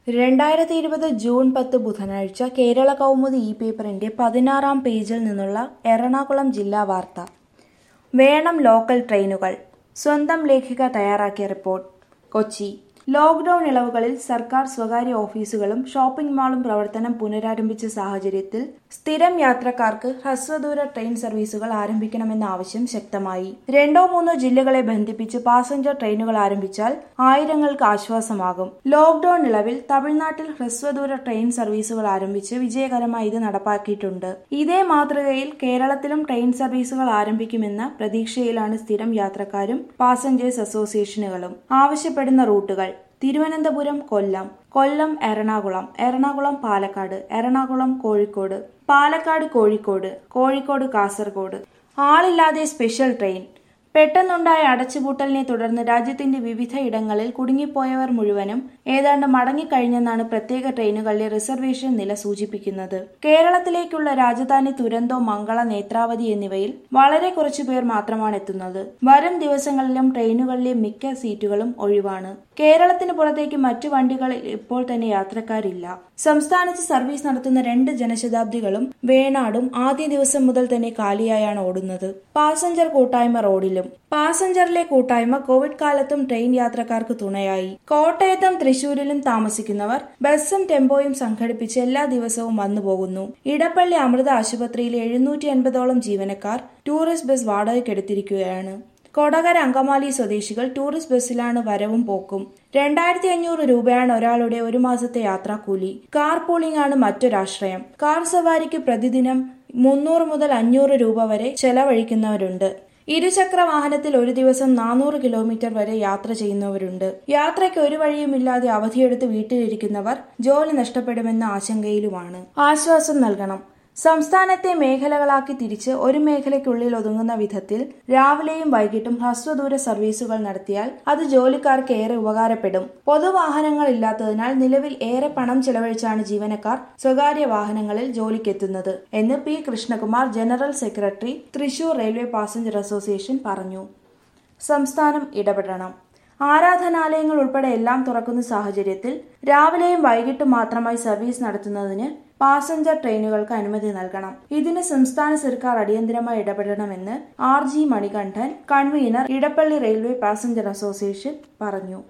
രണ്ടായിരത്തി ഇരുപത് ജൂൺ പത്ത് ബുധനാഴ്ച കേരള കൗമുദി ഇ പേപ്പറിന്റെ പതിനാറാം പേജിൽ നിന്നുള്ള എറണാകുളം ജില്ലാ വാർത്ത വേണം ലോക്കൽ ട്രെയിനുകൾ സ്വന്തം ലേഖിക തയ്യാറാക്കിയ റിപ്പോർട്ട് കൊച്ചി ലോക്ഡൌൺ ഇളവുകളിൽ സർക്കാർ സ്വകാര്യ ഓഫീസുകളും ഷോപ്പിംഗ് മാളും പ്രവർത്തനം പുനരാരംഭിച്ച സാഹചര്യത്തിൽ സ്ഥിരം യാത്രക്കാർക്ക് ഹ്രസ്വദൂര ട്രെയിൻ സർവീസുകൾ ആരംഭിക്കണമെന്ന ആവശ്യം ശക്തമായി രണ്ടോ മൂന്നോ ജില്ലകളെ ബന്ധിപ്പിച്ച് പാസഞ്ചർ ട്രെയിനുകൾ ആരംഭിച്ചാൽ ആയിരങ്ങൾക്ക് ആശ്വാസമാകും ലോക്ഡൌൺ ഇളവിൽ തമിഴ്നാട്ടിൽ ഹ്രസ്വദൂര ട്രെയിൻ സർവീസുകൾ ആരംഭിച്ച് വിജയകരമായി ഇത് നടപ്പാക്കിയിട്ടുണ്ട് ഇതേ മാതൃകയിൽ കേരളത്തിലും ട്രെയിൻ സർവീസുകൾ ആരംഭിക്കുമെന്ന പ്രതീക്ഷയിലാണ് സ്ഥിരം യാത്രക്കാരും പാസഞ്ചേഴ്സ് അസോസിയേഷനുകളും ആവശ്യപ്പെടുന്ന റൂട്ടുകൾ തിരുവനന്തപുരം കൊല്ലം കൊല്ലം എറണാകുളം എറണാകുളം പാലക്കാട് എറണാകുളം കോഴിക്കോട് പാലക്കാട് കോഴിക്കോട് കോഴിക്കോട് കാസർഗോഡ് ആളില്ലാതെ സ്പെഷ്യൽ ട്രെയിൻ പെട്ടെന്നുണ്ടായ അടച്ചുപൂട്ടലിനെ തുടർന്ന് രാജ്യത്തിന്റെ വിവിധ ഇടങ്ങളിൽ കുടുങ്ങിപ്പോയവർ മുഴുവനും ഏതാണ്ട് മടങ്ങിക്കഴിഞ്ഞെന്നാണ് പ്രത്യേക ട്രെയിനുകളിലെ റിസർവേഷൻ നില സൂചിപ്പിക്കുന്നത് കേരളത്തിലേക്കുള്ള രാജധാനി തുരന്തോ മംഗള നേത്രാവതി എന്നിവയിൽ വളരെ കുറച്ചു പേർ മാത്രമാണ് എത്തുന്നത് വരും ദിവസങ്ങളിലും ട്രെയിനുകളിലെ മിക്ക സീറ്റുകളും ഒഴിവാണ് കേരളത്തിന് പുറത്തേക്ക് മറ്റു വണ്ടികളിൽ ഇപ്പോൾ തന്നെ യാത്രക്കാരില്ല സംസ്ഥാനത്ത് സർവീസ് നടത്തുന്ന രണ്ട് ജനശതാബ്ദികളും വേണാടും ആദ്യ ദിവസം മുതൽ തന്നെ കാലിയായാണ് ഓടുന്നത് പാസഞ്ചർ കൂട്ടായ്മ റോഡിലും പാസഞ്ചറിലെ കൂട്ടായ്മ കോവിഡ് കാലത്തും ട്രെയിൻ യാത്രക്കാർക്ക് തുണയായി കോട്ടയത്തും തൃശൂരിലും താമസിക്കുന്നവർ ബസ്സും ടെമ്പോയും സംഘടിപ്പിച്ച് എല്ലാ ദിവസവും വന്നു പോകുന്നു ഇടപ്പള്ളി അമൃത ആശുപത്രിയിലെ എഴുന്നൂറ്റി അൻപതോളം ജീവനക്കാർ ടൂറിസ്റ്റ് ബസ് വാടകയ്ക്കെടുത്തിരിക്കുകയാണ് കൊടകര അങ്കമാലി സ്വദേശികൾ ടൂറിസ്റ്റ് ബസ്സിലാണ് വരവും പോക്കും രണ്ടായിരത്തി അഞ്ഞൂറ് രൂപയാണ് ഒരാളുടെ ഒരു മാസത്തെ യാത്രാക്കൂലി കാർ പൂളിംഗ് ആണ് മറ്റൊരാശ്രയം കാർ സവാരിക്ക് പ്രതിദിനം മുന്നൂറ് മുതൽ അഞ്ഞൂറ് രൂപ വരെ ചെലവഴിക്കുന്നവരുണ്ട് ഇരുചക്ര വാഹനത്തിൽ ഒരു ദിവസം നാനൂറ് കിലോമീറ്റർ വരെ യാത്ര ചെയ്യുന്നവരുണ്ട് യാത്രയ്ക്ക് ഒരു വഴിയുമില്ലാതെ അവധിയെടുത്ത് വീട്ടിലിരിക്കുന്നവർ ജോലി നഷ്ടപ്പെടുമെന്ന ആശങ്കയിലുമാണ് ആശ്വാസം നൽകണം സംസ്ഥാനത്തെ മേഖലകളാക്കി തിരിച്ച് ഒരു മേഖലയ്ക്കുള്ളിൽ ഒതുങ്ങുന്ന വിധത്തിൽ രാവിലെയും വൈകിട്ടും ഹ്രസ്വദൂര സർവീസുകൾ നടത്തിയാൽ അത് ജോലിക്കാർക്ക് ഏറെ ഉപകാരപ്പെടും പൊതുവാഹനങ്ങൾ ഇല്ലാത്തതിനാൽ നിലവിൽ ഏറെ പണം ചെലവഴിച്ചാണ് ജീവനക്കാർ സ്വകാര്യ വാഹനങ്ങളിൽ ജോലിക്കെത്തുന്നത് എന്ന് P Krishnakumar general secretary Thrissur railway passenger association പറഞ്ഞു സംസ്ഥാനം ഇടപെടണം ആരാധനാലയങ്ങൾ ഉൾപ്പെടെ എല്ലാം തുറക്കുന്ന സാഹചര്യത്തിൽ രാവിലെയും വൈകിട്ടും മാത്രമായി സർവീസ് നടത്തുന്നതിന് പാസഞ്ചർ ട്രെയിനുകൾക്ക് അനുമതി നൽകണം ഇതിന് സംസ്ഥാന സർക്കാർ അടിയന്തരമായി ഇടപെടണമെന്ന് R G Manikandan convener Edappally railway passenger association പറഞ്ഞു